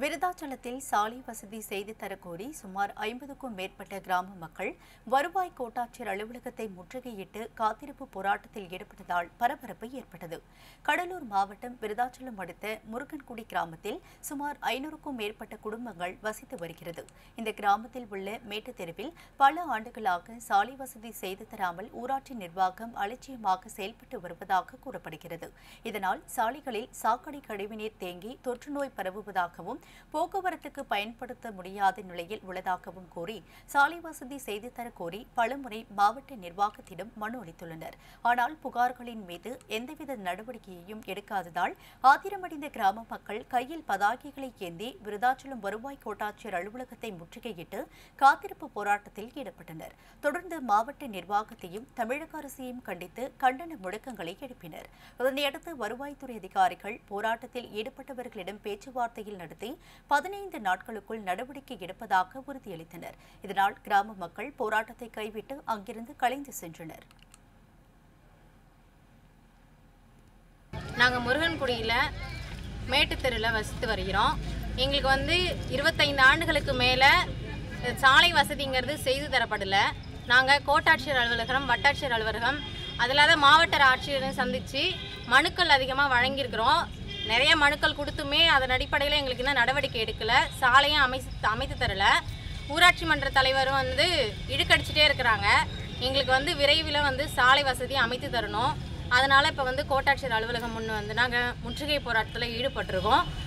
விருதாச்சலத்தில் சாலை வசதி செய்து தரக்கோரி சுமார் ஐம்பதுக்கும் மேற்பட்ட கிராம மக்கள் வருவாய் கோட்டாட்சியர் அலுவலகத்தை முற்றுகையிட்டு காத்திருப்பு போராட்டத்தில் ஈடுபட்டதால் பரபரப்பு ஏற்பட்டது கடலூர் மாவட்டம் விருதாச்சலம் அடுத்த முருகன்குடி கிராமத்தில் சுமார் ஐநூறுக்கும் மேற்பட்ட குடும்பங்கள் வசித்து வருகிறது இந்த கிராமத்தில் உள்ள மேட்டுத் தெருவில் பல ஆண்டுகளாக சாலை வசதி செய்து தராமல் ஊராட்சி நிர்வாகம் அலட்சியமாக செயல்பட்டு வருவதாக கூறப்படுகிறது இதனால் சாலைகளில் சாக்கடை கழிவுநீர் தேங்கி தொற்றுநோய் பரவுவதாகவும் போக்குவரத்துக்கு பயன்படுத்த முடியாத நிலையில் உள்ளதாகவும் கூறி சாலை வசதி செய்து தர கோரி பலமுறை மாவட்ட நிர்வாகத்திடம் மனு அளித்துள்ளனர் ஆனால் புகார்களின் மீது எந்தவித நடவடிக்கையையும் எடுக்காததால் ஆத்திரமடைந்த கிராம மக்கள் கையில் பதாகைகளை ஏந்தி விருதாச்சலம் வருவாய் கோட்டாட்சியர் அலுவலகத்தை முற்றுகையிட்டு காத்திருப்பு போராட்டத்தில் ஈடுபட்டனர் தொடர்ந்து மாவட்ட நிர்வாகத்தையும் தமிழக அரசையும் கண்டித்து கண்டன முழக்கங்களை எழுப்பினர் இதனையடுத்து வருவாய்த்துறை அதிகாரிகள் போராட்டத்தில் ஈடுபட்டவர்களிடம் பேச்சுவார்த்தையில் நடத்தி பதினைந்து நாட்களுக்குள் நடவடிக்கை எடுப்பதாக உறுதியளித்தனர் இதனால் கிராம மக்கள் போராட்டத்தை கைவிட்டு அங்கிருந்து கலைந்து சென்றனர் நாங்கள் முருகன்குடியில் மேட்டுத்தெருவில் வசித்து வருகிறோம் எங்களுக்கு வந்து இருபத்தைந்து ஆண்டுகளுக்கு மேலே சாலை வசதிங்கிறது செய்து தரப்படலை நாங்கள் கோட்டாட்சியர் அலுவலகம் வட்டாட்சியர் அலுவலகம் அது இல்லாத மாவட்ட ஆட்சியரை சந்தித்து மனுக்கள் அதிகமாக வழங்கியிருக்கிறோம் நிறைய மனுக்கள் கொடுத்துமே அதன் அடிப்படையில் எங்களுக்கு இன்னும் நடவடிக்கை எடுக்கலை சாலையும் அமைத்து அமைத்து தரல ஊராட்சி மன்ற தலைவரும் வந்து இழுக்கடிச்சிட்டே இருக்கிறாங்க எங்களுக்கு வந்து விரைவில் வந்து சாலை வசதி அமைத்து தரணும் அதனால் இப்போ வந்து கோட்டாட்சியர் அலுவலகம் முன்னு வந்து நாங்கள் முற்றுகை போராட்டத்தில் ஈடுபட்டிருக்கோம்